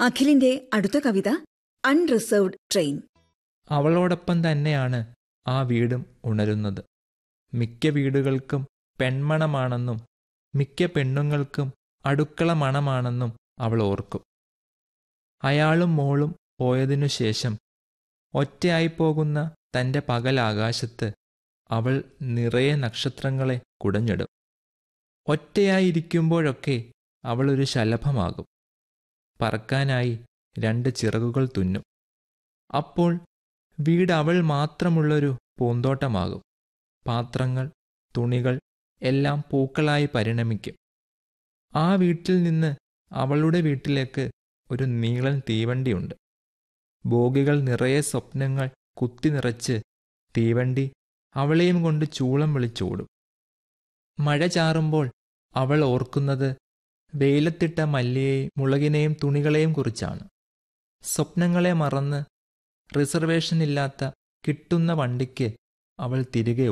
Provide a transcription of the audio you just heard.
അഖിലിന്റെ അടുത്ത കവിത unreserved train അവളോടൊപ്പം തന്നെയാണ് ആ വീടും ഉണരുന്നത് മിക്ക വീടുകൾക്കും പെൺമണമാണെന്നും മിക്ക പെണ്ണുങ്ങൾക്കും അടുക്കള മണമാണെന്നും അവൾ ഓർക്കും അയാളും മോളും പോയതിനു ശേഷം ഒറ്റയായിപ്പോകുന്ന തൻ്റെ പകലാകാശത്ത് അവൾ നിറയെ നക്ഷത്രങ്ങളെ കുടഞ്ഞിടും ഒറ്റയായിരിക്കുമ്പോഴൊക്കെ അവൾ ഒരു ശലഭമാകും പറക്കാനായി രണ്ട് ചിറകുകൾ തുന്നും അപ്പോൾ വീട് അവൾ മാത്രമുള്ളൊരു പൂന്തോട്ടമാകും പാത്രങ്ങൾ തുണികൾ എല്ലാം പൂക്കളായി പരിണമിക്കും ആ വീട്ടിൽ നിന്ന് അവളുടെ വീട്ടിലേക്ക് ഒരു നീളൻ തീവണ്ടിയുണ്ട് ബോഗികൾ നിറയെ സ്വപ്നങ്ങൾ കുത്തി നിറച്ച് തീവണ്ടി അവളെയും കൊണ്ട് ചൂളം വിളിച്ചോടും മഴ ചാറുമ്പോൾ അവൾ ഓർക്കുന്നത് വെയിലത്തിട്ട മല്ലിയെയും മുളകിനെയും തുണികളെയും കുറിച്ചാണ് സ്വപ്നങ്ങളെ മറന്ന് റിസർവേഷനില്ലാത്ത കിട്ടുന്ന വണ്ടിക്ക് അവൾ തിരികെ